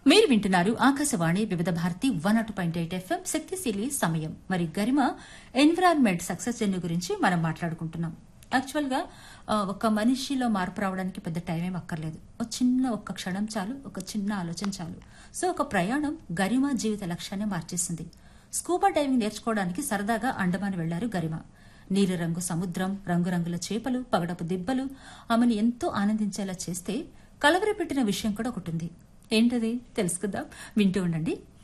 మీరు వింటున్నారు ఆకాశవాణి వివిధ భారతి వన్ అటు పాయింట్ ఎయిట్ ఎఫ్ఎం శక్తిశీలి సమయం మరి గరిమ ఎన్విరాన్మెంట్ సక్సెస్ జర్నీ గురించి మనం మాట్లాడుకుంటున్నాం యాక్చువల్ గా ఆ, ఒక మనిషిలో మార్పు రావడానికి పెద్ద టైం ఏం అక్కర్లేదు ఒక చిన్న ఒక్క క్షణం చాలు ఒక చిన్న ఆలోచన చాలు సో ఒక ప్రయాణం గరిమ జీవిత లక్ష్యాన్ని మార్చేసింది స్కూబా డైవింగ్ నేర్చుకోవడానికి సరదాగా అండమాన్ వెళ్లారు గరిమ నీలిరంగు సముద్రం రంగురంగుల చేపలు పగడపు దిబ్బలు ఆమెను ఎంతో ఆనందించేలా చేస్తే కలవరపెట్టిన విషయం కూడా ఒకటి ఉంది ఏంటది తెలుసుకుందాం వింటూ ఉండండి